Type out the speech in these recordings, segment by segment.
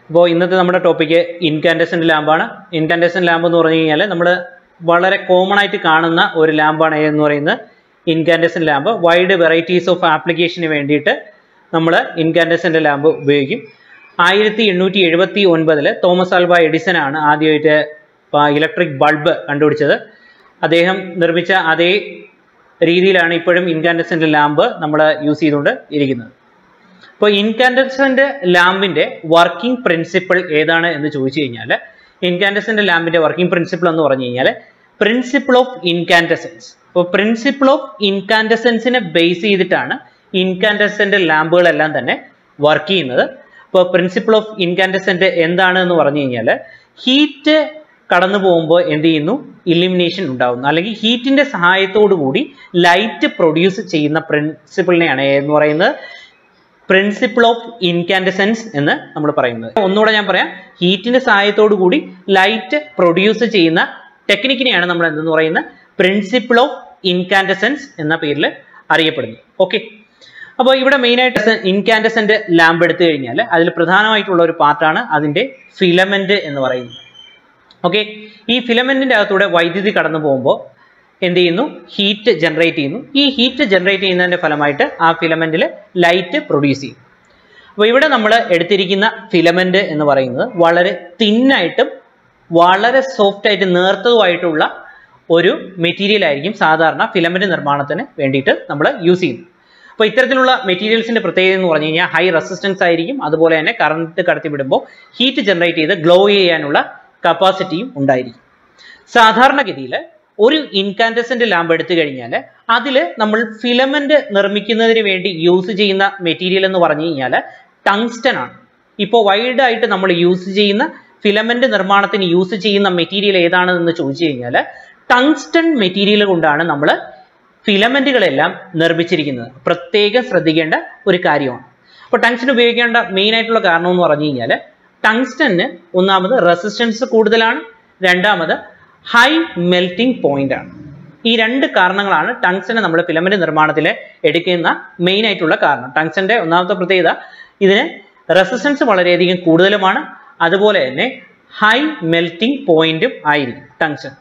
ഇപ്പോൾ ഇന്നത്തെ നമ്മുടെ ടോപ്പിക്ക് ഇൻകാൻഡസെന്റ് ലാമ്പാണ് ഇൻകാൻഡസെന്റ് ലാമ്പ് എന്ന് പറഞ്ഞു കഴിഞ്ഞാൽ നമ്മൾ വളരെ കോമൺ ആയിട്ട് കാണുന്ന ഒരു ലാമ്പാണ് എന്ന് പറയുന്നത് incandescent lamp wide varieties of ആപ്ലിക്കേഷന് വേണ്ടിയിട്ട് നമ്മൾ ഇൻകാൻഡസെന്റ് ലാമ്പ് ഉപയോഗിക്കും ആയിരത്തി എണ്ണൂറ്റി എഴുപത്തി ഒൻപതിൽ തോമസ് ആൽവ എഡിസൺ ആണ് ആദ്യമായിട്ട് ഇലക്ട്രിക് ബൾബ് കണ്ടുപിടിച്ചത് അദ്ദേഹം നിർമ്മിച്ച അതേ രീതിയിലാണ് ഇപ്പോഴും ഇൻകാൻഡസെന്റ് ലാമ്പ് നമ്മൾ യൂസ് ചെയ്തുകൊണ്ട് ഇരിക്കുന്നത് ഇപ്പോൾ ഇൻകാൻഡസെന്റ് ലാമ്പിന്റെ വർക്കിംഗ് പ്രിൻസിപ്പിൾ ഏതാണ് എന്ന് ചോദിച്ചു കഴിഞ്ഞാൽ ഇൻകാൻഡസെന്റ് ലാമ്പിന്റെ വർക്കിംഗ് പ്രിൻസിപ്പിൾ എന്ന് പറഞ്ഞു കഴിഞ്ഞാൽ പ്രിൻസിപ്പിൾ ഓഫ് ഇൻകാൻഡസെൻസ് ഇപ്പോൾ പ്രിൻസിപ്പിൾ ഓഫ് ഇൻകാൻഡസെൻസിനെ ബേസ് ചെയ്തിട്ടാണ് ഇൻകാൻഡസെന്റ് ലാമ്പുകളെല്ലാം തന്നെ വർക്ക് ചെയ്യുന്നത് ഇപ്പോൾ പ്രിൻസിപ്പിൾ ഓഫ് ഇൻകാൻഡസെന്റ് എന്താണ് എന്ന് പറഞ്ഞു കഴിഞ്ഞാൽ ഹീറ്റ് കടന്നു പോകുമ്പോൾ എന്ത് ചെയ്യുന്നു ഇലിമിനേഷൻ ഉണ്ടാകുന്നു അല്ലെങ്കിൽ ഹീറ്റിന്റെ സഹായത്തോടു കൂടി ലൈറ്റ് പ്രൊഡ്യൂസ് ചെയ്യുന്ന പ്രിൻസിപ്പിളിനെയാണ് എന്ന് പറയുന്നത് പ്രിൻസിപ്പിൾ ഓഫ് ഇൻകാൻഡസെൻസ് എന്ന് നമ്മൾ പറയുന്നത് ഒന്നുകൂടെ ഞാൻ പറയാം ഹീറ്റിന്റെ സഹായത്തോടു കൂടി ലൈറ്റ് പ്രൊഡ്യൂസ് ചെയ്യുന്ന ടെക്നിക്കിനെയാണ് നമ്മൾ എന്തെന്ന് പറയുന്നത് പ്രിൻസിപ്പിൾ ഓഫ് ഇൻകാൻഡസെൻസ് എന്ന പേരിൽ അറിയപ്പെടുന്നത് ഓക്കെ അപ്പോൾ ഇവിടെ മെയിനായിട്ട് ഇൻകാൻഡസെന്റ് ലാമ്പ് എടുത്തു കഴിഞ്ഞാൽ അതിൽ പ്രധാനമായിട്ടുള്ള ഒരു പാർട്ടാണ് അതിന്റെ ഫിലമെന്റ് എന്ന് പറയുന്നത് ഓക്കെ ഈ ഫിലമെന്റിന്റെ അകത്തൂടെ വൈദ്യുതി കടന്നു പോകുമ്പോൾ എന്ത് ചെയ്യുന്നു ഹീറ്റ് ജനറേറ്റ് ചെയ്യുന്നു ഈ ഹീറ്റ് ജനറേറ്റ് ചെയ്യുന്നതിന്റെ ഫലമായിട്ട് ആ ഫിലമെന്റിൽ ലൈറ്റ് പ്രൊഡ്യൂസ് ചെയ്യും അപ്പോൾ ഇവിടെ നമ്മൾ എടുത്തിരിക്കുന്ന ഫിലമെന്റ് എന്ന് പറയുന്നത് വളരെ തിന്നായിട്ടും വളരെ സോഫ്റ്റ് ആയിട്ട് നേർത്തതുമായിട്ടുള്ള ഒരു മെറ്റീരിയൽ ആയിരിക്കും സാധാരണ ഫിലമെന്റ് നിർമ്മാണത്തിന് വേണ്ടിയിട്ട് നമ്മൾ യൂസ് ചെയ്യുന്നത് അപ്പോൾ ഇത്തരത്തിലുള്ള മെറ്റീരിയൽസിന്റെ പ്രത്യേകത എന്ന് പറഞ്ഞു കഴിഞ്ഞാൽ ഹൈ റെസിസ്റ്റൻസ് ആയിരിക്കും അതുപോലെ തന്നെ കറണ്ട് കടത്തി വിടുമ്പോൾ ഹീറ്റ് ജനറേറ്റ് ചെയ്ത് ഗ്ലോ ചെയ്യാനുള്ള കപ്പാസിറ്റിയും ഉണ്ടായിരിക്കും സാധാരണഗതിയിൽ ഒരു ഇൻകാൻഡസെന്റ് ലാമ്പ് എടുത്തു കഴിഞ്ഞാൽ അതിൽ നമ്മൾ ഫിലമെന്റ് നിർമ്മിക്കുന്നതിന് വേണ്ടി യൂസ് ചെയ്യുന്ന മെറ്റീരിയൽ എന്ന് പറഞ്ഞു കഴിഞ്ഞാൽ ടങ്സ്റ്റൺ ആണ് ഇപ്പോൾ വൈഡ് ആയിട്ട് നമ്മൾ യൂസ് ചെയ്യുന്ന ഫിലമെന്റ് നിർമ്മാണത്തിന് യൂസ് ചെയ്യുന്ന മെറ്റീരിയൽ ഏതാണെന്ന് ചോദിച്ചു കഴിഞ്ഞാൽ ടങ്സ്റ്റൺ മെറ്റീരിയൽ കൊണ്ടാണ് നമ്മൾ ഫിലമെന്റുകളെല്ലാം നിർമ്മിച്ചിരിക്കുന്നത് പ്രത്യേകം ശ്രദ്ധിക്കേണ്ട ഒരു കാര്യമാണ് അപ്പോൾ ടങ്സ്റ്റൺ ഉപയോഗിക്കേണ്ട മെയിൻ ആയിട്ടുള്ള കാരണം എന്ന് പറഞ്ഞു കഴിഞ്ഞാൽ ടങ്സ്റ്റന് ഒന്നാമത് റെസിസ്റ്റൻസ് കൂടുതലാണ് രണ്ടാമത് ഹൈ മെൽറ്റിംഗ് പോയിന്റ് ആണ് ഈ രണ്ട് കാരണങ്ങളാണ് ടങ്സ്റ്റനെ നമ്മൾ ഫിലമെന്റ് നിർമ്മാണത്തിൽ എടുക്കുന്ന മെയിൻ ആയിട്ടുള്ള കാരണം ടങ്സ്റ്റന്റെ ഒന്നാമത്തെ പ്രത്യേകത ഇതിന് റെസിസ്റ്റൻസ് വളരെയധികം കൂടുതലുമാണ് അതുപോലെ തന്നെ ഹൈ മെൽറ്റിംഗ് പോയിന്റും ആയിരിക്കും ടങ്സ്റ്റൺ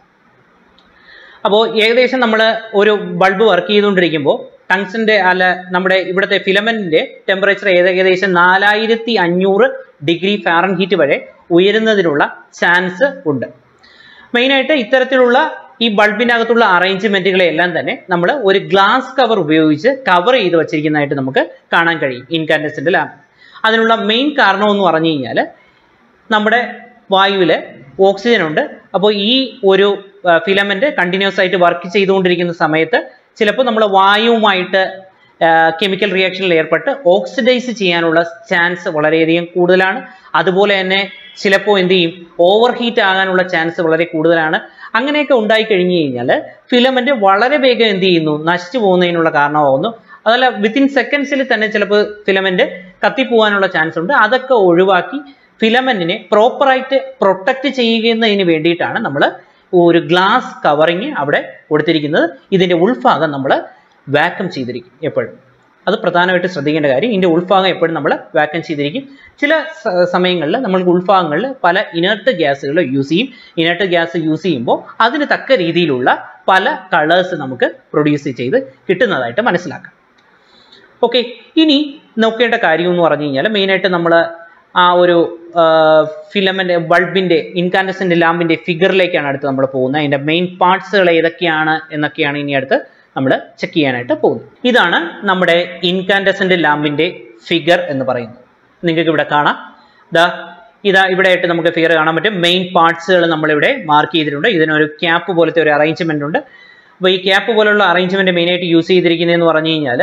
അപ്പോൾ ഏകദേശം നമ്മൾ ഒരു ബൾബ് വർക്ക് ചെയ്തുകൊണ്ടിരിക്കുമ്പോൾ ടങ്സ്റ്റന്റെ അല്ല നമ്മുടെ ഇവിടുത്തെ ഫിലമെന്റിന്റെ ടെമ്പറേച്ചർ ഏകദേശം നാലായിരത്തി അഞ്ഞൂറ് ഡിഗ്രി ഫാറൻ ഹീറ്റ് വരെ ഉയരുന്നതിനുള്ള ചാൻസ് ഉണ്ട് മെയിനായിട്ട് ഇത്തരത്തിലുള്ള ഈ ബൾബിനകത്തുള്ള അറേഞ്ച്മെന്റുകളെല്ലാം തന്നെ നമ്മൾ ഒരു ഗ്ലാസ് കവർ ഉപയോഗിച്ച് കവർ ചെയ്ത് വെച്ചിരിക്കുന്നതായിട്ട് നമുക്ക് കാണാൻ കഴിയും ഇൻകാൻഡസെന്റ് ലാമ്പ് അതിനുള്ള മെയിൻ കാരണം എന്ന് പറഞ്ഞു കഴിഞ്ഞാൽ നമ്മുടെ വായുവിൽ ഓക്സിജൻ ഉണ്ട് അപ്പോൾ ഈ ഒരു ഫിലമെന്റ് കണ്ടിന്യൂസ് ആയിട്ട് വർക്ക് ചെയ്തുകൊണ്ടിരിക്കുന്ന സമയത്ത് ചിലപ്പോൾ നമ്മൾ വായുവുമായിട്ട് കെമിക്കൽ റിയാക്ഷനിൽ ഏർപ്പെട്ട് ഓക്സിഡൈസ് ചെയ്യാനുള്ള ചാൻസ് വളരെയധികം കൂടുതലാണ് അതുപോലെ തന്നെ ചിലപ്പോൾ എന്ത് ചെയ്യും ഓവർ ഹീറ്റ് ആകാനുള്ള ചാൻസ് വളരെ കൂടുതലാണ് അങ്ങനെയൊക്കെ ഉണ്ടായി കഴിഞ്ഞു കഴിഞ്ഞാൽ ഫിലമെന്റ് വളരെ വേഗം എന്ത് ചെയ്യുന്നു നശിച്ചു പോകുന്നതിനുള്ള കാരണമാകുന്നു അതല്ല വിത്തിൻ സെക്കൻഡ്സിൽ തന്നെ ചിലപ്പോൾ ഫിലമെന്റ് കത്തിപ്പോകാനുള്ള ചാൻസ് ഉണ്ട് അതൊക്കെ ഒഴിവാക്കി ഫിലമെന്റിനെ പ്രോപ്പറായിട്ട് പ്രൊട്ടക്റ്റ് ചെയ്യുന്നതിന് വേണ്ടിയിട്ടാണ് നമ്മൾ ഒരു ഗ്ലാസ് കവറിങ് അവിടെ കൊടുത്തിരിക്കുന്നത് ഇതിന്റെ ഉൾഭാഗം നമ്മൾ വാക്കം ചെയ്തിരിക്കും എപ്പോഴും അത് പ്രധാനമായിട്ട് ശ്രദ്ധിക്കേണ്ട കാര്യം ഇതിന്റെ ഉൾഭാഗം എപ്പോഴും നമ്മൾ വാക്കം ചെയ്തിരിക്കും ചില സമയങ്ങളിൽ നമ്മൾക്ക് ഉൾഭാഗങ്ങളിൽ പല ഇനർട്ട് ഗ്യാസുകൾ യൂസ് ചെയ്യും ഇനർട്ട് ഗ്യാസ് യൂസ് ചെയ്യുമ്പോൾ അതിന് തക്ക രീതിയിലുള്ള പല കളേഴ്സ് നമുക്ക് പ്രൊഡ്യൂസ് ചെയ്ത് കിട്ടുന്നതായിട്ട് മനസ്സിലാക്കാം ഓക്കെ ഇനി നോക്കേണ്ട കാര്യം എന്ന് പറഞ്ഞു കഴിഞ്ഞാൽ മെയിനായിട്ട് നമ്മൾ ആ ഒരു ഫിലമെന്റ് ബൾബിന്റെ ഇൻകാൻഡസെന്റ് ലാമ്പിന്റെ ഫിഗറിലേക്കാണ് അടുത്ത് നമ്മൾ പോകുന്നത് അതിന്റെ മെയിൻ പാർട്സുകൾ ഏതൊക്കെയാണ് എന്നൊക്കെയാണ് ഇനി അടുത്ത് നമ്മൾ ചെക്ക് ചെയ്യാനായിട്ട് പോകുന്നത് ഇതാണ് നമ്മുടെ ഇൻകാൻഡസെന്റ് ലാമ്പിന്റെ ഫിഗർ എന്ന് പറയുന്നത് നിങ്ങൾക്ക് ഇവിടെ കാണാം ദാ ഇതാ ഇവിടെ ആയിട്ട് നമുക്ക് ഫിഗർ കാണാൻ പറ്റും മെയിൻ പാർട്സുകൾ നമ്മളിവിടെ മാർക്ക് ചെയ്തിട്ടുണ്ട് ഇതിനൊരു ക്യാപ്പ് പോലത്തെ ഒരു അറേഞ്ച്മെന്റ് ഉണ്ട് അപ്പോൾ ഈ ക്യാപ്പ് പോലുള്ള അറേഞ്ച്മെന്റ് മെയിനായിട്ട് യൂസ് ചെയ്തിരിക്കുന്നതെന്ന് പറഞ്ഞു കഴിഞ്ഞാൽ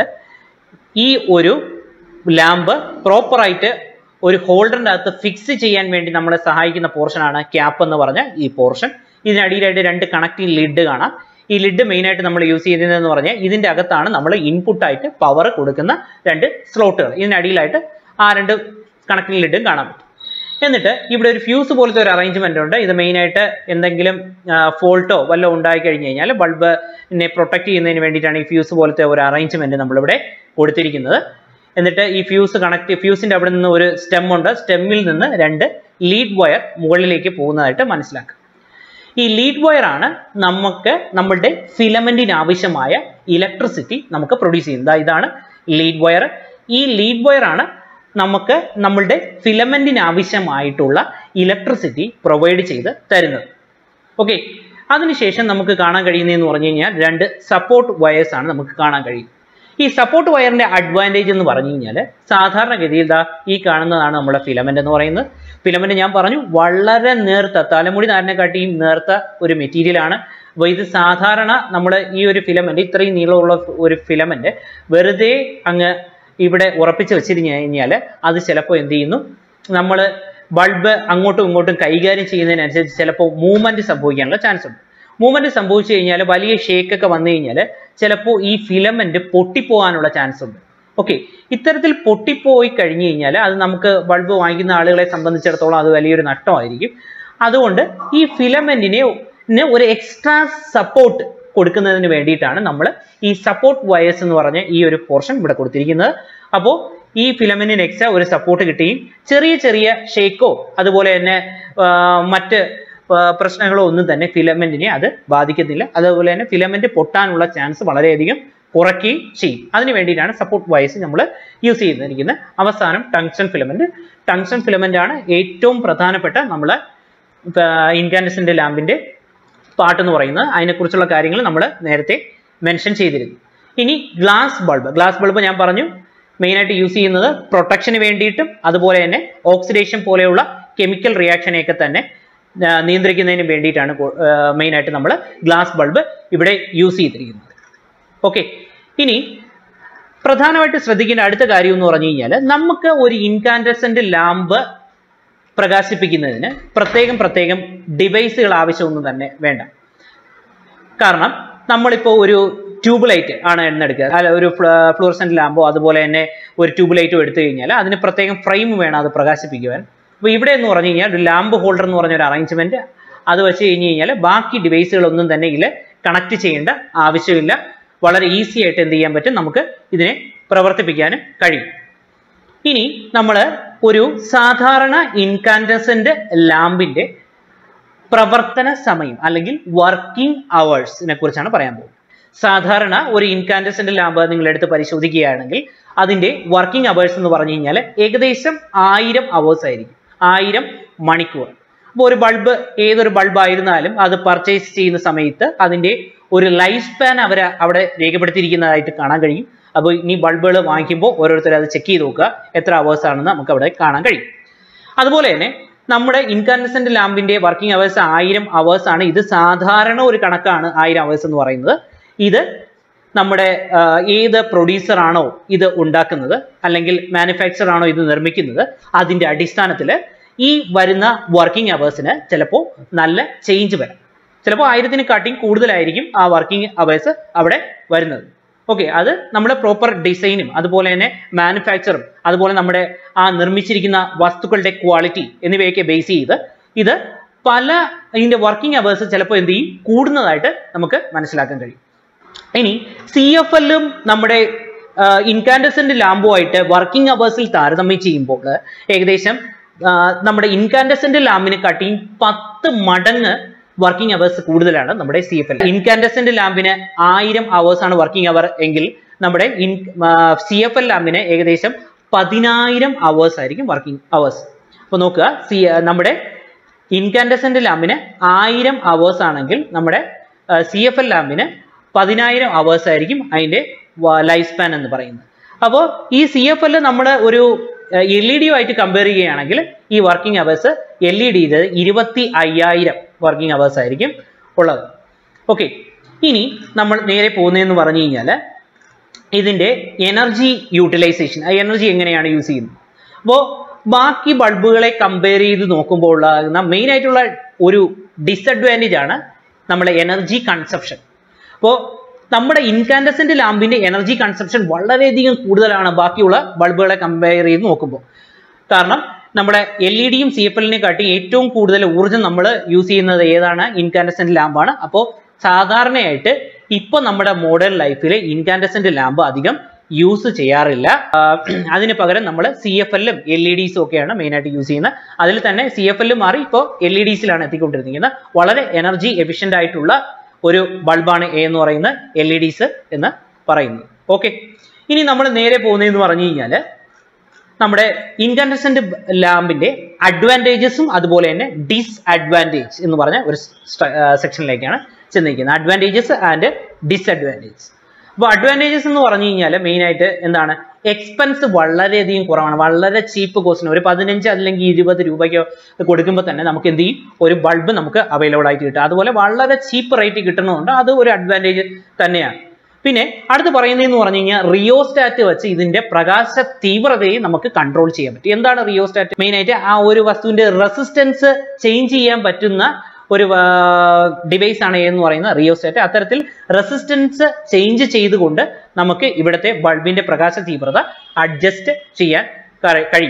ഈ ഒരു ലാമ്പ് പ്രോപ്പറായിട്ട് ഒരു ഹോൾഡറിൻ്റെ അകത്ത് ഫിക്സ് ചെയ്യാൻ വേണ്ടി നമ്മളെ സഹായിക്കുന്ന പോർഷനാണ് ക്യാപ്പ് എന്ന് പറഞ്ഞ ഈ പോർഷൻ ഇതിനടിയിലായിട്ട് രണ്ട് കണക്റ്റിംഗ് ലിഡ് കാണാം ഈ ലിഡ് മെയിനായിട്ട് നമ്മൾ യൂസ് ചെയ്യുന്നതെന്ന് പറഞ്ഞാൽ ഇതിൻ്റെ അകത്താണ് നമ്മൾ ഇൻപുട്ടായിട്ട് പവർ കൊടുക്കുന്ന രണ്ട് സ്ലോട്ടുകൾ ഇതിനടിയിലായിട്ട് ആ രണ്ട് കണക്റ്റിംഗ് ലിഡും കാണാൻ പറ്റും എന്നിട്ട് ഇവിടെ ഒരു ഫ്യൂസ് പോലത്തെ ഒരു അറേഞ്ച്മെന്റ് ഉണ്ട് ഇത് മെയിനായിട്ട് എന്തെങ്കിലും ഫോൾട്ടോ വല്ലതും ഉണ്ടായി കഴിഞ്ഞ് കഴിഞ്ഞാൽ ബൾബിനെ പ്രൊട്ടക്ട് ചെയ്യുന്നതിന് വേണ്ടിയിട്ടാണ് ഈ ഫ്യൂസ് പോലത്തെ ഒരു അറേഞ്ച്മെന്റ് നമ്മളിവിടെ കൊടുത്തിരിക്കുന്നത് എന്നിട്ട് ഈ ഫ്യൂസ് കണക്ട് ഫ്യൂസിന്റെ അവിടെ നിന്ന് ഒരു സ്റ്റെം ഉണ്ട് സ്റ്റെമ്മിൽ നിന്ന് രണ്ട് ലീഡ് വയർ മുകളിലേക്ക് പോകുന്നതായിട്ട് മനസ്സിലാക്കുക ഈ ലീഡ് വയർ ആണ് നമുക്ക് നമ്മളുടെ ഫിലമെന്റിന് ആവശ്യമായ ഇലക്ട്രിസിറ്റി നമുക്ക് പ്രൊഡ്യൂസ് ചെയ്യുന്നത് ദാ ഇതാണ് ലീഡ് വയർ ഈ ലീഡ് വയർ ആണ് നമുക്ക് നമ്മളുടെ ഫിലമെന്റിന് ആവശ്യമായിട്ടുള്ള ഇലക്ട്രിസിറ്റി പ്രൊവൈഡ് ചെയ്ത് തരുന്നത് ഓക്കെ അതിനുശേഷം നമുക്ക് കാണാൻ കഴിയുന്നതെന്ന് പറഞ്ഞു കഴിഞ്ഞാൽ രണ്ട് സപ്പോർട്ട് വയേഴ്സ് ആണ് നമുക്ക് കാണാൻ കഴിയും ഈ സപ്പോർട്ട് വയറിന്റെ അഡ്വാൻറ്റേജ് എന്ന് പറഞ്ഞു കഴിഞ്ഞാൽ സാധാരണഗതിയിൽ ദാ ഈ കാണുന്നതാണ് നമ്മുടെ ഫിലമെന്റ് എന്ന് പറയുന്നത് ഫിലമെന്റ് ഞാൻ പറഞ്ഞു വളരെ നേർത്ത തലമുടി നാരിനെക്കാട്ടിയും നേർത്ത ഒരു മെറ്റീരിയൽ ആണ് അപ്പോൾ ഇത് സാധാരണ നമ്മൾ ഈ ഒരു ഫിലമെന്റ് ഇത്രയും നീളമുള്ള ഒരു ഫിലമെന്റ് വെറുതെ അങ്ങ് ഇവിടെ ഉറപ്പിച്ച് വെച്ചിരുന്നു കഴിഞ്ഞാൽ അത് ചിലപ്പോൾ എന്ത് ചെയ്യുന്നു നമ്മൾ ബൾബ് അങ്ങോട്ടും ഇങ്ങോട്ടും കൈകാര്യം ചെയ്യുന്നതിനനുസരിച്ച് ചിലപ്പോൾ മൂവ്മെന്റ് സംഭവിക്കാനുള്ള ചാൻസ് ഉണ്ട് മൂവ്മെന്റ് സംഭവിച്ചു കഴിഞ്ഞാൽ വലിയ ഷേക്ക് ഒക്കെ വന്നു കഴിഞ്ഞാൽ ചിലപ്പോൾ ഈ ഫിലമെന്റ് പൊട്ടിപ്പോകാനുള്ള ചാൻസ് ഉണ്ട് ഓക്കെ ഇത്തരത്തിൽ പൊട്ടിപ്പോയി കഴിഞ്ഞു കഴിഞ്ഞാൽ അത് നമുക്ക് ബൾബ് വാങ്ങിക്കുന്ന ആളുകളെ സംബന്ധിച്ചിടത്തോളം അത് വലിയൊരു നഷ്ടമായിരിക്കും അതുകൊണ്ട് ഈ ഫിലമെന്റിനെ ന് ഒരു എക്സ്ട്രാ സപ്പോർട്ട് കൊടുക്കുന്നതിന് വേണ്ടിയിട്ടാണ് നമ്മൾ ഈ സപ്പോർട്ട് വയേഴ്സ് എന്ന് പറഞ്ഞ ഈ ഒരു പോർഷൻ ഇവിടെ കൊടുത്തിരിക്കുന്നത് അപ്പോൾ ഈ ഫിലമെന്റിന് എക്സ്ട്രാ ഒരു സപ്പോർട്ട് കിട്ടുകയും ചെറിയ ചെറിയ ഷേക്കോ അതുപോലെ തന്നെ ആ, മറ്റ് ആ, പ്രശ്നങ്ങളോ ഒന്നും തന്നെ ഫിലമെന്റിനെ അത് ബാധിക്കുന്നില്ല അതുപോലെ തന്നെ ഫിലമെന്റ് പൊട്ടാനുള്ള ചാൻസ് വളരെയധികം കുറയ്ക്കുകയും ചെയ്യും അതിന് വേണ്ടിയിട്ടാണ് സപ്പോർട്ട് വയസ് നമ്മൾ യൂസ് ചെയ്തിരിക്കുന്നത് അവസാനം ടങ്സ്റ്റൺ ഫിലമെന്റ് ടങ്സ്റ്റൺ ഫിലമെന്റ് ആണ് ഏറ്റവും പ്രധാനപ്പെട്ട നമ്മളെ ഇൻകാൻഡസന്റ് ലാമ്പിന്റെ പാർട്ട് എന്ന് പറയുന്നത് അതിനെക്കുറിച്ചുള്ള കാര്യങ്ങൾ നമ്മൾ നേരത്തെ മെൻഷൻ ചെയ്തിരുന്നു ഇനി ഗ്ലാസ് ബൾബ് ഗ്ലാസ് ബൾബ് ഞാൻ പറഞ്ഞു മെയിനായിട്ട് യൂസ് ചെയ്യുന്നത് പ്രൊട്ടക്ഷന് വേണ്ടിയിട്ടും അതുപോലെ തന്നെ ഓക്സിഡേഷൻ പോലെയുള്ള കെമിക്കൽ റിയാക്ഷനെയൊക്കെ തന്നെ ആ, നിയന്ത്രിക്കുന്നതിന് വേണ്ടിയിട്ടാണ് മെയിനായിട്ട് നമ്മൾ ഗ്ലാസ് ബൾബ് ഇവിടെ യൂസ് ചെയ്തിരിക്കുന്നത് ഓക്കെ ഇനി പ്രധാനമായിട്ട് ശ്രദ്ധിക്കേണ്ട അടുത്ത കാര്യം എന്ന് പറഞ്ഞു കഴിഞ്ഞാൽ നമുക്ക് ഒരു ഇൻകാൻഡസന്റ് ലാമ്പ് പ്രകാശിപ്പിക്കുന്നതിന് പ്രത്യേകം പ്രത്യേകം ഡിവൈസുകൾ ആവശ്യമൊന്നും തന്നെ വേണ്ട കാരണം നമ്മളിപ്പോൾ ഒരു ട്യൂബ് ലൈറ്റ് ആണ് എണ്ണെടുക്കുക അല്ല ഒരു ഫ്ലൂറസെന്റ് ലാമ്പോ അതുപോലെ തന്നെ ഒരു ട്യൂബ് ലൈറ്റോ എടുത്തു കഴിഞ്ഞാൽ അതിന് പ്രത്യേകം ഫ്രെയിം വേണം അത് പ്രകാശിപ്പിക്കുവാൻ അപ്പോൾ ഇവിടെ എന്ന് പറഞ്ഞു കഴിഞ്ഞാൽ ഒരു ലാമ്പ് ഹോൾഡർ എന്ന് പറഞ്ഞ ഒരു അറേഞ്ച്മെന്റ് അത് വെച്ച് കഴിഞ്ഞ് കഴിഞ്ഞാൽ ബാക്കി ഡിവൈസുകളൊന്നും തന്നെ ഇതിൽ കണക്ട് ചെയ്യേണ്ട ആവശ്യമില്ല വളരെ ഈസി ആയിട്ട് എന്ത് ചെയ്യാൻ പറ്റും നമുക്ക് ഇതിനെ പ്രവർത്തിപ്പിക്കാനും കഴിയും ഇനി നമ്മൾ ഒരു സാധാരണ ഇൻകാൻഡസന്റ് ലാമ്പിന്റെ പ്രവർത്തന സമയം അല്ലെങ്കിൽ വർക്കിംഗ് അവേഴ്സിനെ കുറിച്ചാണ് പറയാൻ പോകുന്നത് സാധാരണ ഒരു ഇൻകാൻഡസന്റ് ലാമ്പ് നിങ്ങൾ എടുത്ത് പരിശോധിക്കുകയാണെങ്കിൽ അതിന്റെ വർക്കിംഗ് അവേഴ്സ് എന്ന് പറഞ്ഞു കഴിഞ്ഞാൽ ഏകദേശം ആയിരം അവേഴ്സ് ആയിരിക്കും ആയിരം മണിക്കൂർ അപ്പോൾ ഒരു ബൾബ് ഏതൊരു ബൾബ് ആയിരുന്നാലും അത് പർച്ചേസ് ചെയ്യുന്ന സമയത്ത് അതിന്റെ ഒരു ലൈഫ് സ്പാൻ അവർ അവിടെ രേഖപ്പെടുത്തിയിരിക്കുന്നതായിട്ട് കാണാൻ കഴിയും അപ്പോൾ ഇനി ബൾബുകൾ വാങ്ങിക്കുമ്പോൾ ഓരോരുത്തർ അത് ചെക്ക് ചെയ്ത് നോക്കുക എത്ര അവേഴ്സ് ആണെന്ന് നമുക്ക് അവിടെ കാണാൻ കഴിയും അതുപോലെ തന്നെ നമ്മുടെ ഇൻകാൻഡസന്റ് ലാമ്പിന്റെ വർക്കിംഗ് അവേഴ്സ് ആയിരം അവേഴ്സ് ആണ് ഇത് സാധാരണ ഒരു കണക്കാണ് ആയിരം അവേഴ്സ് എന്ന് പറയുന്നത് ഇത് നമ്മുടെ ആ, ഏത് പ്രൊഡ്യൂസർ ആണോ ഇത് ഉണ്ടാക്കുന്നത് അല്ലെങ്കിൽ മാനുഫാക്ചർ ആണോ ഇത് നിർമ്മിക്കുന്നത് അതിന്റെ അടിസ്ഥാനത്തിൽ ഈ വരുന്ന വർക്കിംഗ് അവേഴ്സിന് ചിലപ്പോൾ നല്ല ചേഞ്ച് വരാം ചിലപ്പോൾ ആയിരത്തിന് കാട്ടിയും കൂടുതലായിരിക്കും ആ വർക്കിംഗ് അവേഴ്സ് അവിടെ വരുന്നത് ഓക്കെ അത് നമ്മുടെ പ്രോപ്പർ ഡിസൈനും അതുപോലെ തന്നെ മാനുഫാക്ചറും അതുപോലെ നമ്മുടെ ആ നിർമ്മിച്ചിരിക്കുന്ന വസ്തുക്കളുടെ ക്വാളിറ്റി എന്നിവയൊക്കെ ബേസ് ചെയ്ത് ഇത് പല ഇതിന്റെ വർക്കിംഗ് അവേഴ്സ് ചിലപ്പോൾ എന്ത് ചെയ്യും കൂടുന്നതായിട്ട് നമുക്ക് മനസ്സിലാക്കാൻ കഴിയും ഇനി സി എഫ് എല്ലും നമ്മുടെ ഇൻകാൻഡസന്റ് ലാമ്പുമായിട്ട് വർക്കിംഗ് അവേഴ്സിൽ താരതമ്യം ചെയ്യുമ്പോൾ ഏകദേശം ആ, നമ്മുടെ ഇൻകാൻഡസന്റ് ലാമ്പിനെ കാട്ടിയും പത്ത് മടങ്ങ് വർക്കിംഗ് അവേഴ്സ് കൂടുതലാണ് നമ്മുടെ സി എഫ് എൽ ഇൻകാൻഡസന്റ് ലാമ്പിന് ആയിരം അവേഴ്സ് ആണ് വർക്കിംഗ് അവർ എങ്കിൽ നമ്മുടെ ഇൻ സി എഫ് എൽ ലാമ്പിന് ഏകദേശം പതിനായിരം അവേഴ്സ് ആയിരിക്കും വർക്കിംഗ് അവേഴ്സ് അപ്പോൾ നോക്കുക സി നമ്മുടെ ഇൻകാൻഡസന്റ് ലാമ്പിന് ആയിരം അവേഴ്സ് ആണെങ്കിൽ നമ്മുടെ സി എഫ് എൽ ലാമ്പിന് പതിനായിരം അവേഴ്സ് ആയിരിക്കും അതിന്റെ ലൈഫ് സ്പാൻ എന്ന് പറയുന്നത് അപ്പോൾ ഈ സി എഫ് എൽ നമ്മൾ ഒരു എൽ ഇ ഡിയുമായിട്ട് കമ്പയർ ചെയ്യുകയാണെങ്കിൽ ഈ വർക്കിംഗ് അവേഴ്സ് എൽ ഇ ഡിയുടെ ഇരുപത്തി അയ്യായിരം വർക്കിംഗ് അവേഴ്സ് ആയിരിക്കും ഉള്ളത് ഓക്കെ ഇനി നമ്മൾ നേരെ പോകുന്നതെന്ന് പറഞ്ഞു കഴിഞ്ഞാൽ ഇതിന്റെ എനർജി യൂട്ടിലൈസേഷൻ ആ എനർജി എങ്ങനെയാണ് യൂസ് ചെയ്യുന്നത് അപ്പോൾ ബാക്കി ബൾബുകളെ കമ്പയർ ചെയ്ത് നോക്കുമ്പോൾ ഉള്ള മെയിൻ ആയിട്ടുള്ള ഒരു ഡിസഡ്വാൻറ്റേജ് ആണ് നമ്മുടെ എനർജി കൺസപ്ഷൻ അപ്പോൾ നമ്മുടെ ഇൻകാൻഡസന്റ് ലാമ്പിന്റെ എനർജി കൺസപ്ഷൻ വളരെയധികം കൂടുതലാണ് ബാക്കിയുള്ള ബൾബുകളെ കമ്പയർ ചെയ്ത് നോക്കുമ്പോൾ കാരണം നമ്മുടെ എൽ ഇ ഡിയും സി എഫ് എല്ലിനെ കാട്ടി ഏറ്റവും കൂടുതൽ ഊർജ്ജം നമ്മൾ യൂസ് ചെയ്യുന്നത് ഏതാണ് ഇൻകാൻഡസന്റ് ലാമ്പാണ് അപ്പോൾ സാധാരണയായിട്ട് ഇപ്പോൾ നമ്മുടെ മോഡേൺ ലൈഫിൽ ഇൻകാൻഡസന്റ് ലാമ്പ് അധികം യൂസ് ചെയ്യാറില്ല ആ, അതിന് പകരം നമ്മൾ സി എഫ് എല്ലും എൽ ഇ ഡിസും ഒക്കെയാണ് മെയിനായിട്ട് യൂസ് ചെയ്യുന്നത് അതിൽ തന്നെ സി എഫ് എല്ലും മാറി ഇപ്പോൾ എൽ ഇ ഡിസിലാണ് എത്തിക്കൊണ്ടിരിക്കുന്നത് വളരെ എനർജി എഫിഷ്യൻ്റ് ആയിട്ടുള്ള ഒരു ബൾബാണ് എ എന്ന് പറയുന്ന എൽ ഇ ഡിസ് എന്ന് പറയുന്നത് ഓക്കെ ഇനി നമ്മൾ നേരെ പോകുന്നതെന്ന് പറഞ്ഞു കഴിഞ്ഞാൽ നമ്മുടെ ഇൻകണ്ടസെന്റ് ലാമ്പിന്റെ അഡ്വാൻറ്റേജസും അതുപോലെ തന്നെ ഡിസ്അഡ്വാൻറ്റേജ് എന്ന് പറഞ്ഞ ഒരു സെക്ഷനിലേക്കാണ് ചെന്നിരിക്കുന്നത് അഡ്വാൻറ്റേജസ് ആൻഡ് ഡിസ്അഡ്വാൻറ്റേജസ് അപ്പോൾ അഡ്വാൻറ്റേജസ് എന്ന് പറഞ്ഞു കഴിഞ്ഞാൽ മെയിൻ ആയിട്ട് എന്താണ് എക്സ്പെൻസ് വളരെയധികം കുറവാണ് വളരെ ചീപ്പ് കോസ്റ്റിന് ഒരു പതിനഞ്ച് അല്ലെങ്കിൽ ഇരുപത് രൂപയ്ക്കോ കൊടുക്കുമ്പോൾ തന്നെ നമുക്ക് എന്ത് ചെയ്യും ഒരു ബൾബ് നമുക്ക് അവൈലബിൾ ആയിട്ട് കിട്ടും അതുപോലെ വളരെ ചീപ്പ് റേറ്റ് കിട്ടുന്നതുകൊണ്ട് അത് ഒരു അഡ്വാൻറ്റേജ് തന്നെയാണ് പിന്നെ അടുത്ത് പറയുന്നതെന്ന് പറഞ്ഞു കഴിഞ്ഞാൽ റിയോസ്റ്റാറ്റ് വെച്ച് ഇതിന്റെ പ്രകാശ തീവ്രതയെ നമുക്ക് കൺട്രോൾ ചെയ്യാൻ പറ്റും എന്താണ് റിയോസ്റ്റാറ്റ് മെയിൻ ആയിട്ട് ആ ഒരു വസ്തുവിന്റെ റെസിസ്റ്റൻസ് ചേഞ്ച് ചെയ്യാൻ പറ്റുന്ന ഒരു ഡിവൈസ് ആണ് എന്ന് പറയുന്നത് റിയോസ്റ്റാറ്റ് അത്തരത്തിൽ റെസിസ്റ്റൻസ് ചേഞ്ച് ചെയ്തുകൊണ്ട് നമുക്ക് ഇവിടുത്തെ ബൾബിന്റെ പ്രകാശ തീവ്രത അഡ്ജസ്റ്റ് ചെയ്യാൻ കഴി- കഴിയും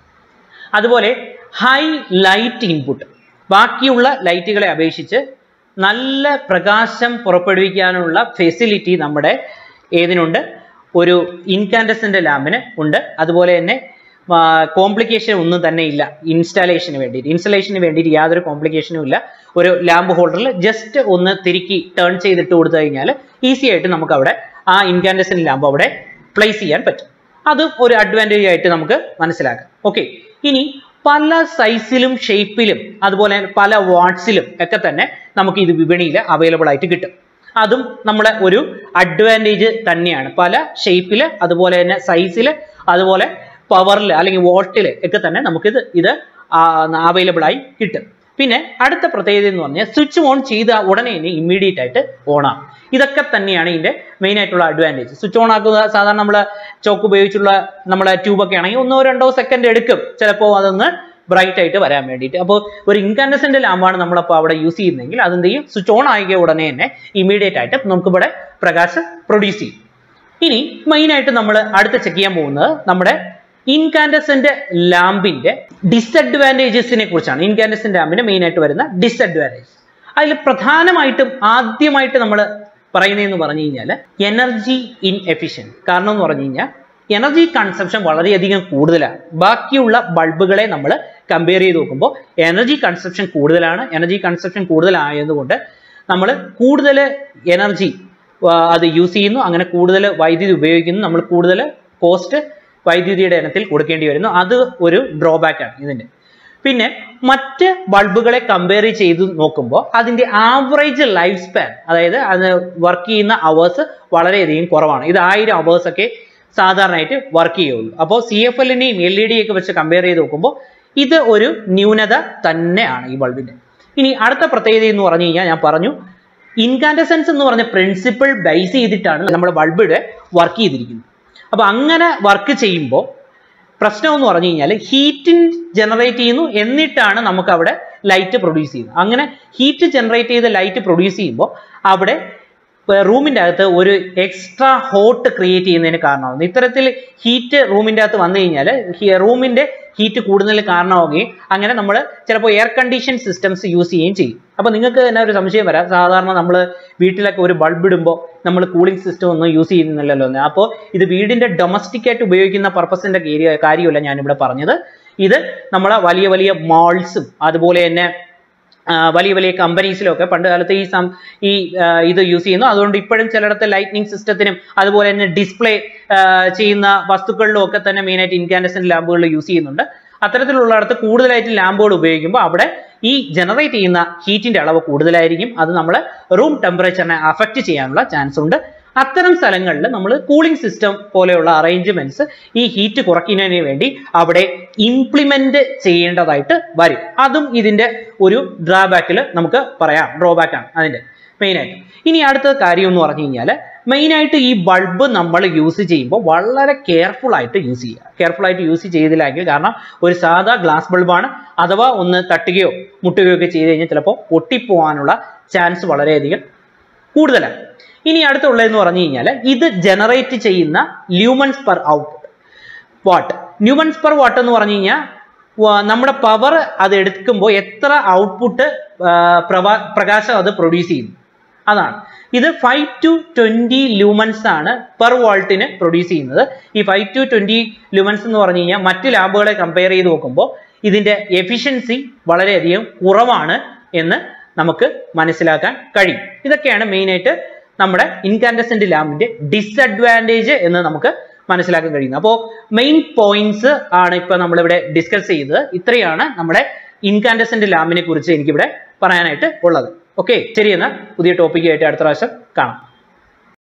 അതുപോലെ ഹൈ ലൈറ്റ് ഇൻപുട്ട് ബാക്കിയുള്ള ലൈറ്റുകളെ അപേക്ഷിച്ച് നല്ല പ്രകാശം പുറപ്പെടുവിക്കാനുള്ള ഫെസിലിറ്റി നമ്മുടെ ഏതിനുണ്ട് ഒരു ഇൻകാൻഡസന്റ് ലാമ്പിന് ഉണ്ട് അതുപോലെ തന്നെ കോംപ്ലിക്കേഷൻ ഒന്നും തന്നെ ഇല്ല ഇൻസ്റ്റാളേഷന് വേണ്ടിയിട്ട് ഇൻസ്റ്റലേഷന് വേണ്ടിയിട്ട് യാതൊരു കോംപ്ലിക്കേഷനും ഇല്ല ഒരു ലാമ്പ് ഹോൾഡറിൽ ജസ്റ്റ് ഒന്ന് തിരുക്കി ടേൺ ചെയ്തിട്ട് കൊടുത്തു കഴിഞ്ഞാൽ ഈസി ആയിട്ട് നമുക്ക് അവിടെ ആ ഇൻകാൻഡസന്റ് ലാമ്പ് അവിടെ പ്ലേസ് ചെയ്യാൻ പറ്റും അത് ഒരു അഡ്വാൻറ്റേജ് ആയിട്ട് നമുക്ക് മനസ്സിലാക്കാം ഓക്കെ ഇനി പല സൈസിലും ഷേപ്പിലും അതുപോലെ പല വാട്ട്സിലും ഒക്കെ തന്നെ നമുക്ക് ഇത് വിപണിയിൽ അവൈലബിൾ ആയിട്ട് കിട്ടും അതും നമ്മുടെ ഒരു അഡ്വാൻറ്റേജ് തന്നെയാണ് പല ഷേപ്പിൽ അതുപോലെ തന്നെ സൈസിൽ അതുപോലെ പവറിൽ അല്ലെങ്കിൽ വോൾട്ടിൽ ഒക്കെ തന്നെ നമുക്കിത് ഇത് അവൈലബിൾ ആയി കിട്ടും പിന്നെ അടുത്ത പ്രത്യേകത എന്ന് പറഞ്ഞാൽ സ്വിച്ച് ഓൺ ചെയ്ത ഉടനെ തന്നെ ഇമ്മീഡിയറ്റ് ആയിട്ട് ഓൺ ആകും ഇതൊക്കെ തന്നെയാണ് ഇതിന്റെ മെയിൻ ആയിട്ടുള്ള അഡ്വാൻറ്റേജ് സ്വിച്ച് ഓൺ ആക്കുക സാധാരണ നമ്മൾ ചോക്ക് ഉപയോഗിച്ചുള്ള നമ്മുടെ ട്യൂബൊക്കെ ആണെങ്കിൽ ഒന്നോ രണ്ടോ സെക്കൻഡ് എടുക്കും ചിലപ്പോൾ അതൊന്ന് ബ്രൈറ്റ് ആയിട്ട് വരാൻ വേണ്ടിയിട്ട് അപ്പോൾ ഒരു ഇൻകണ്ടസെന്റ് ലാമ്പാണ് നമ്മളപ്പോൾ അവിടെ യൂസ് ചെയ്യുന്നതെങ്കിൽ അതെന്ത് ചെയ്യും സ്വിച്ച് ഓൺ ആകിയ ഉടനെ തന്നെ ഇമ്മീഡിയറ്റ് ആയിട്ട് നമുക്ക് ഇവിടെ പ്രകാശം പ്രൊഡ്യൂസ് ചെയ്യും ഇനി മെയിൻ ആയിട്ട് നമ്മൾ അടുത്ത് ചെക്ക് ചെയ്യാൻ പോകുന്നത് നമ്മുടെ ഇൻകാൻഡസെന്റ് ലാമ്പിന്റെ ഡിസഡ്വാൻറ്റേജസിനെ കുറിച്ചാണ് ഇൻകാൻഡസെന്റ് ലാമ്പിന്റെ മെയിൻ ആയിട്ട് വരുന്ന ഡിസഡ്വാൻറ്റേജ് അതിൽ പ്രധാനമായിട്ടും ആദ്യമായിട്ട് നമ്മൾ പറയുന്നതെന്ന് പറഞ്ഞു കഴിഞ്ഞാൽ എനർജി ഇൻ എഫിഷ്യൻ കാരണം എന്ന് പറഞ്ഞു കഴിഞ്ഞാൽ എനർജി കൺസംഷൻ വളരെയധികം കൂടുതലാണ് ബാക്കിയുള്ള ബൾബുകളെ നമ്മൾ കമ്പയർ ചെയ്ത് നോക്കുമ്പോൾ എനർജി കൺസംഷൻ കൂടുതലാണ് എനർജി കൺസംഷൻ കൂടുതലായതുകൊണ്ട് നമ്മൾ കൂടുതൽ എനർജി അത് യൂസ് ചെയ്യുന്നു അങ്ങനെ കൂടുതൽ വൈദ്യുതി ഉപയോഗിക്കുന്നു നമ്മൾ കൂടുതൽ കോസ്റ്റ് വൈദ്യുതിയുടെ ഇനത്തിൽ കൊടുക്കേണ്ടി വരുന്നു അത് ഒരു ഡ്രോബാക്ക് ആണ് ഇതിന്റെ പിന്നെ മറ്റ് ബൾബുകളെ കമ്പയർ ചെയ്ത് നോക്കുമ്പോൾ അതിന്റെ ആവറേജ് ലൈഫ് സ്പാൻ അതായത് അത് വർക്ക് ചെയ്യുന്ന അവേഴ്സ് വളരെയധികം കുറവാണ് ഇത് ആയിരം അവേഴ്സ് ഒക്കെ സാധാരണയായിട്ട് വർക്ക് ചെയ്യുള്ളൂ അപ്പോൾ സി എഫ് എല്ലിനെയും എൽ ഇ ഡി ഒക്കെ വെച്ച് കമ്പയർ ചെയ്ത് നോക്കുമ്പോൾ ഇത് ഒരു ന്യൂനത തന്നെയാണ് ഈ ബൾബിന്റെ ഇനി അടുത്ത പ്രത്യേകത എന്ന് പറഞ്ഞു കഴിഞ്ഞാൽ ഞാൻ പറഞ്ഞു ഇൻകാൻഡസൻസ് എന്ന് പറഞ്ഞ പ്രിൻസിപ്പിൾ ബേസ് ചെയ്തിട്ടാണ് നമ്മുടെ ബൾബിടെ വർക്ക് ചെയ്തിരിക്കുന്നത് അപ്പൊ അങ്ങനെ വർക്ക് ചെയ്യുമ്പോൾ പ്രശ്നം എന്ന് പറഞ്ഞു കഴിഞ്ഞാൽ ഹീറ്റിൻ ജനറേറ്റ് ചെയ്യുന്നു എന്നിട്ടാണ് നമുക്ക് അവിടെ ലൈറ്റ് പ്രൊഡ്യൂസ് ചെയ്യുന്നത് അങ്ങനെ ഹീറ്റ് ജനറേറ്റ് ചെയ്ത ലൈറ്റ് പ്രൊഡ്യൂസ് ചെയ്യുമ്പോൾ അവിടെ റൂമിൻ്റെ അകത്ത് ഒരു എക്സ്ട്രാ ഹോട്ട് ക്രിയേറ്റ് ചെയ്യുന്നതിന് കാരണമാകുന്നു ഇത്തരത്തിൽ ഹീറ്റ് റൂമിൻ്റെ അകത്ത് വന്നു കഴിഞ്ഞാൽ റൂമിൻ്റെ ഹീറ്റ് കൂടുന്നതിൽ കാരണമാവുകയും അങ്ങനെ നമ്മൾ ചിലപ്പോൾ എയർ കണ്ടീഷൻ സിസ്റ്റംസ് യൂസ് ചെയ്യുകയും ചെയ്യും അപ്പോൾ നിങ്ങൾക്ക് തന്നെ ഒരു സംശയം വരാം സാധാരണ നമ്മൾ വീട്ടിലൊക്കെ ഒരു ബൾബ് ഇടുമ്പോൾ നമ്മൾ കൂളിംഗ് സിസ്റ്റം ഒന്നും യൂസ് ചെയ്യുന്നില്ലല്ലോ എന്ന് അപ്പോൾ ഇത് വീടിൻ്റെ ഡൊമസ്റ്റിക് ആയിട്ട് ഉപയോഗിക്കുന്ന പർപ്പസിൻ്റെ കാര്യമല്ല ഞാനിവിടെ പറഞ്ഞത് ഇത് നമ്മളെ വലിയ വലിയ മാൾസും അതുപോലെ തന്നെ ആ, വലിയ വലിയ കമ്പനീസിലൊക്കെ പണ്ട് കാലത്ത് ഈ സം ഈ ആ, ഇത് യൂസ് ചെയ്യുന്നു അതുകൊണ്ട് ഇപ്പോഴും ചിലയിടത്ത് ലൈറ്റ്നിങ് സിസ്റ്റത്തിനും അതുപോലെ തന്നെ ഡിസ്പ്ലേ ചെയ്യുന്ന വസ്തുക്കളിലും ഒക്കെ തന്നെ മെയിനായിട്ട് ഇൻകാൻഡസെന്റ് ലാമ്പുകൾ യൂസ് ചെയ്യുന്നുണ്ട് അത്തരത്തിലുള്ളിടത്ത് കൂടുതലായിട്ട് ലാമ്പുകൾ ഉപയോഗിക്കുമ്പോൾ അവിടെ ഈ ജനറേറ്റ് ചെയ്യുന്ന ഹീറ്റിന്റെ അളവ് കൂടുതലായിരിക്കും അത് നമ്മളെ റൂം ടെമ്പറേച്ചറിനെ അഫക്റ്റ് ചെയ്യാനുള്ള ചാൻസ് ഉണ്ട് അത്തരം സ്ഥലങ്ങളിൽ നമ്മൾ കൂളിംഗ് സിസ്റ്റം പോലെയുള്ള അറേഞ്ച്മെന്റ്സ് ഈ ഹീറ്റ് കുറയ്ക്കുന്നതിന് വേണ്ടി അവിടെ ഇംപ്ലിമെന്റ് ചെയ്യേണ്ടതായിട്ട് വരും അതും ഇതിന്റെ ഒരു ഡ്രാബാക്കിൽ നമുക്ക് പറയാം ഡ്രോബാക്ക് ആണ് അതിന്റെ മെയിനായിട്ട് ഇനി അടുത്ത കാര്യം എന്ന് പറഞ്ഞു കഴിഞ്ഞാൽ മെയിനായിട്ട് ഈ ബൾബ് നമ്മൾ യൂസ് ചെയ്യുമ്പോൾ വളരെ കെയർഫുൾ ആയിട്ട് യൂസ് ചെയ്യുക കെയർഫുൾ ആയിട്ട് യൂസ് ചെയ്തില്ലെങ്കിൽ കാരണം ഒരു സാധാ ഗ്ലാസ് ബൾബാണ് അഥവാ ഒന്ന് തട്ടുകയോ മുട്ടുകയോ ഒക്കെ ചെയ്ത് കഴിഞ്ഞാൽ ചിലപ്പോൾ പൊട്ടിപ്പോവാനുള്ള ചാൻസ് വളരെയധികം കൂടുതലാണ് ഇനി അടുത്തുള്ളതെന്ന് പറഞ്ഞു കഴിഞ്ഞാൽ ഇത് ജനറേറ്റ് ചെയ്യുന്ന lumens per output watt lumens per watt എന്ന് പറഞ്ഞു കഴിഞ്ഞാൽ വ- നമ്മുടെ പവർ അത് എടുക്കുമ്പോൾ എത്ര ഔട്ട്പുട്ട് പ്രകാശം അത് പ്രൊഡ്യൂസ് ചെയ്യുന്നു അതാണ് ഇത് ഫൈവ് ടു ട്വന്റി ലൂമൻസ് ആണ് പെർ വോൾട്ടിന് പ്രൊഡ്യൂസ് ചെയ്യുന്നത് ഈ ഫൈവ് ടു ട്വന്റി ലൂമൻസ് എന്ന് പറഞ്ഞു കഴിഞ്ഞാൽ മറ്റ് ലാമ്പുകളെ കമ്പയർ ചെയ്ത് നോക്കുമ്പോൾ ഇതിന്റെ എഫിഷ്യൻസി വളരെയധികം കുറവാണ് എന്ന് നമുക്ക് മനസ്സിലാക്കാൻ കഴിയും ഇതൊക്കെയാണ് മെയിൻ ആയിട്ട് നമ്മുടെ ഇൻകാൻഡസെന്റ് ലാമ്പിന്റെ ഡിസഡ്വാൻറ്റേജ് എന്ന് നമുക്ക് മനസ്സിലാക്കാൻ കഴിയുന്നത് അപ്പോൾ മെയിൻ പോയിന്റ്സ് ആണ് ഇപ്പൊ നമ്മളിവിടെ ഡിസ്കസ് ചെയ്തത് ഇത്രയാണ് നമ്മുടെ ഇൻകാൻഡസെന്റ് ലാമ്പിനെ കുറിച്ച് എനിക്കിവിടെ പറയാനായിട്ട് ഉള്ളത് ഓക്കെ ശരി എന്നാൽ പുതിയ ടോപ്പിക്കായിട്ട് അടുത്ത പ്രാവശ്യം കാണാം